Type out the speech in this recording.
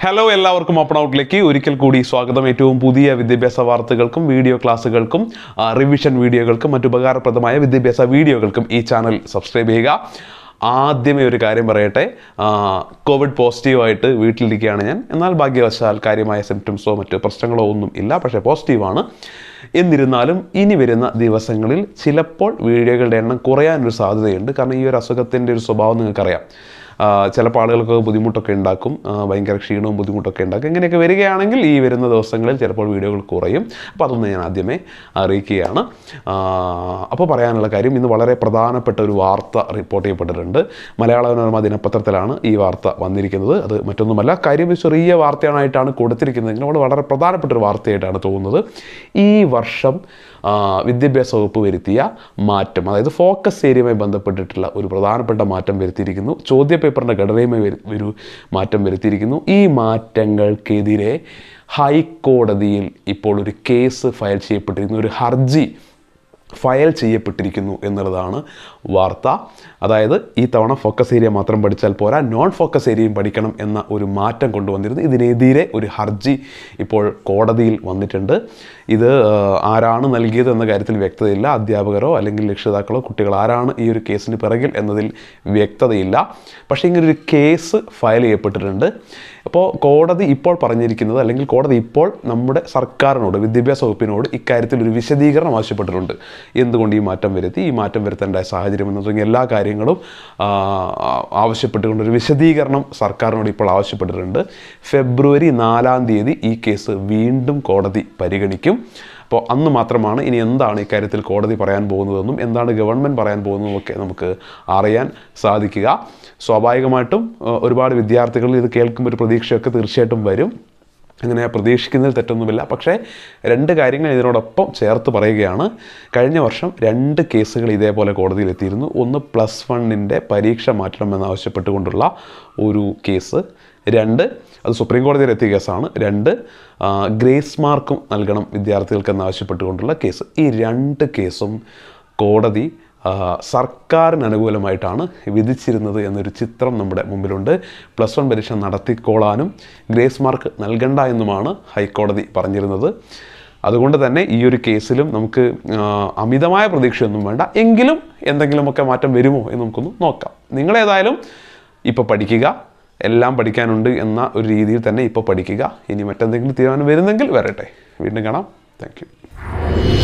hello എല്ലാവർക്കും open ഔട്ടിലേക്ക് ഒരിക്കൽ കൂടി സ്വാഗതം ഏറ്റവും പുതിയ വിദ്യാഭ്യാസ വാർത്തകൾക്കും വീഡിയോ ക്ലാസ്സുകൾക്കും ആ, റിവിഷൻ വീഡിയോകൾക്കും മറ്റു ഉപകാരപ്രദമായ വിദ്യാഭ്യാസ വീഡിയോകൾക്കും ഈ ചാനൽ സബ്സ്ക്രൈബ് ചെയ്യുക ആദ്യമേ ഒരു കാര്യം പറയട്ടെ ആ, കോവിഡ് പോസിറ്റീവായിട്ട് വീട്ടിലിരിക്കുകയാണ് ഞാൻ എന്നാൽ ഭാഗ്യവശാൽ കാര്യമായ സിംറ്റംസോ മറ്റു പ്രശ്നങ്ങളോ ഒന്നും ഇല്ല പക്ഷേ പോസിറ്റീവാണ് എന്നിരുന്നാലും ഇനി വരുന്ന ദിവസങ്ങളിൽ ചിലപ്പോൾ വീഡിയോകളുടെ എണ്ണം കുറയാനൊരു സാധ്യതയുണ്ട് കാരണം ഈ ഒരു അസുഖത്തിൻ്റെ ഒരു സ്വഭാവം നിങ്ങൾക്കറിയാം ആ, ചിലപ്പോൾ ആളുകൾക്ക് ബുദ്ധിമുട്ടൊക്കെ ഉണ്ടാക്കും ആ, ഭയങ്കര ക്ഷീണവും ബുദ്ധിമുട്ടൊക്കെ ഉണ്ടാക്കും ഇങ്ങനെയൊക്കെ വരികയാണെങ്കിൽ ഈ വരുന്ന ദിവസങ്ങളിൽ ചിലപ്പോൾ വീഡിയോകൾ കുറയും അപ്പോൾ അതൊന്ന് ഞാൻ ആദ്യമേ അറിയിക്കുകയാണ് ആ, അപ്പോൾ പറയാനുള്ള കാര്യം ഇന്ന് വളരെ പ്രധാനപ്പെട്ട ഒരു വാർത്ത റിപ്പോർട്ട് ചെയ്യപ്പെട്ടിട്ടുണ്ട് മലയാള മനോരമ ദിനപത്രത്തിലാണ് ഈ വാർത്ത വന്നിരിക്കുന്നത് അത് മറ്റൊന്നുമല്ല കാര്യം ഒരു ചെറിയ വാർത്തയായിട്ടാണ് കൊടുത്തിരിക്കുന്നതെങ്കിലും അവിടെ വളരെ പ്രധാനപ്പെട്ട ഒരു വാർത്തയായിട്ടാണ് തോന്നുന്നത് ഈ വർഷം ആ, വിദ്യാഭ്യാസ വകുപ്പ് വരുത്തിയ മാറ്റം അതായത് ഫോക്കസ് ഏരിയയുമായി ബന്ധപ്പെട്ടിട്ടുള്ള ഒരു പ്രധാനപ്പെട്ട മാറ്റം വരുത്തിയിരിക്കുന്നു ചോദ്യപേപ്പറിൻ്റെ ഘടനയുമായി വരു- ഒരു മാറ്റം വരുത്തിയിരിക്കുന്നു ഈ മാറ്റങ്ങൾക്കെതിരെ ഹൈക്കോടതിയിൽ ഇപ്പോൾ ഒരു കേസ് ഫയൽ ചെയ്യപ്പെട്ടിരിക്കുന്നു ഒരു ഹർജി ഫയൽ ചെയ്യപ്പെട്ടിരിക്കുന്നു എന്നുള്ളതാണ് വാർത്ത അതായത് ഈ തവണ ഫോക്കസ് ഏരിയ മാത്രം പഠിച്ചാൽ പോരാ നോൺ ഫോക്കസ് ഏരിയയും പഠിക്കണം എന്ന ഒരു മാറ്റം കൊണ്ടുവന്നിരുന്നു ഇതിനെതിരെ ഒരു ഹർജി ഇപ്പോൾ കോടതിയിൽ വന്നിട്ടുണ്ട് ഇത് ആ, ആരാണ് നൽകിയത് എന്ന കാര്യത്തിൽ വ്യക്തതയില്ല അധ്യാപകരോ അല്ലെങ്കിൽ രക്ഷിതാക്കളോ കുട്ടികൾ ആരാണ് ഈ ഒരു കേസിന് പിറകിൽ എന്നതിൽ വ്യക്തതയില്ല പക്ഷേ ഇങ്ങനെ ഒരു കേസ് ഫയൽ ചെയ്യപ്പെട്ടിട്ടുണ്ട് അപ്പോൾ കോടതി ഇപ്പോൾ പറഞ്ഞിരിക്കുന്നത് അല്ലെങ്കിൽ കോടതി ഇപ്പോൾ നമ്മുടെ സർക്കാരിനോട് വിദ്യാഭ്യാസ വകുപ്പിനോട് ഇക്കാര്യത്തിൽ ഒരു വിശദീകരണം ആവശ്യപ്പെട്ടിട്ടുണ്ട് എന്തുകൊണ്ട് ഈ മാറ്റം വരുത്തി ഈ മാറ്റം വരുത്തേണ്ട സാഹചര്യം എന്ന് തുടങ്ങിയ എല്ലാ കാര്യങ്ങളും ആ, ആവശ്യപ്പെട്ടുകൊണ്ട് ഒരു വിശദീകരണം സർക്കാരിനോട് ഇപ്പോൾ ആവശ്യപ്പെട്ടിട്ടുണ്ട് ഫെബ്രുവരി നാലാം തീയതി ഈ കേസ് വീണ്ടും കോടതി പരിഗണിക്കും അപ്പോൾ അന്ന് മാത്രമാണ് ഇനി എന്താണ് ഇക്കാര്യത്തിൽ കോടതി പറയാൻ പോകുന്നതെന്നും എന്താണ് ഗവൺമെൻറ് പറയാൻ പോകുന്നതും ഒക്കെ നമുക്ക് അറിയാൻ സാധിക്കുക സ്വാഭാവികമായിട്ടും ആ, ഒരുപാട് വിദ്യാർത്ഥികൾ ഇത് കേൾക്കുമ്പോൾ ഒരു പ്രതീക്ഷയൊക്കെ തീർച്ചയായിട്ടും വരും അങ്ങനെ പ്രതീക്ഷിക്കുന്നതിൽ തെറ്റൊന്നുമില്ല പക്ഷേ രണ്ട് കാര്യങ്ങൾ ഇതിനോടൊപ്പം ചേർത്ത് പറയുകയാണ് കഴിഞ്ഞ വർഷം രണ്ട് കേസുകൾ ഇതേപോലെ കോടതിയിൽ എത്തിയിരുന്നു ഒന്ന് പ്ലസ് വണ്ണിൻ്റെ പരീക്ഷ മാറ്റണമെന്നാവശ്യപ്പെട്ടുകൊണ്ടുള്ള ഒരു കേസ് രണ്ട് അത് സുപ്രീം കോടതിയിൽ എത്തിയ കേസാണ് രണ്ട് ആ, ഗ്രേസ് മാർക്കും നൽകണം വിദ്യാർത്ഥികൾക്ക് എന്നാവശ്യപ്പെട്ടുകൊണ്ടുള്ള കേസ് ഈ രണ്ട് കേസും കോടതി ആ, സർക്കാരിന് അനുകൂലമായിട്ടാണ് വിധിച്ചിരുന്നത് എന്നൊരു ചിത്രം നമ്മുടെ മുമ്പിലുണ്ട് പ്ലസ് വൺ പരീക്ഷ നടത്തിക്കോളാനും ഗ്രേസ് മാർക്ക് നൽകണ്ട എന്നുമാണ് ഹൈക്കോടതി പറഞ്ഞിരുന്നത് അതുകൊണ്ട് തന്നെ ഈ ഒരു കേസിലും നമുക്ക് ആ, അമിതമായ പ്രതീക്ഷയൊന്നും വേണ്ട എങ്കിലും എന്തെങ്കിലുമൊക്കെ മാറ്റം വരുമോ എന്ന് നമുക്കൊന്ന് നോക്കാം നിങ്ങളേതായാലും ഇപ്പോൾ പഠിക്കുക എല്ലാം പഠിക്കാനുണ്ട് എന്ന ഒരു രീതിയിൽ തന്നെ ഇപ്പോൾ പഠിക്കുക ഇനി മറ്റെന്തെങ്കിലും തീരുമാനം വരുന്നെങ്കിൽ വരട്ടെ വീണ്ടും കാണാം താങ്ക്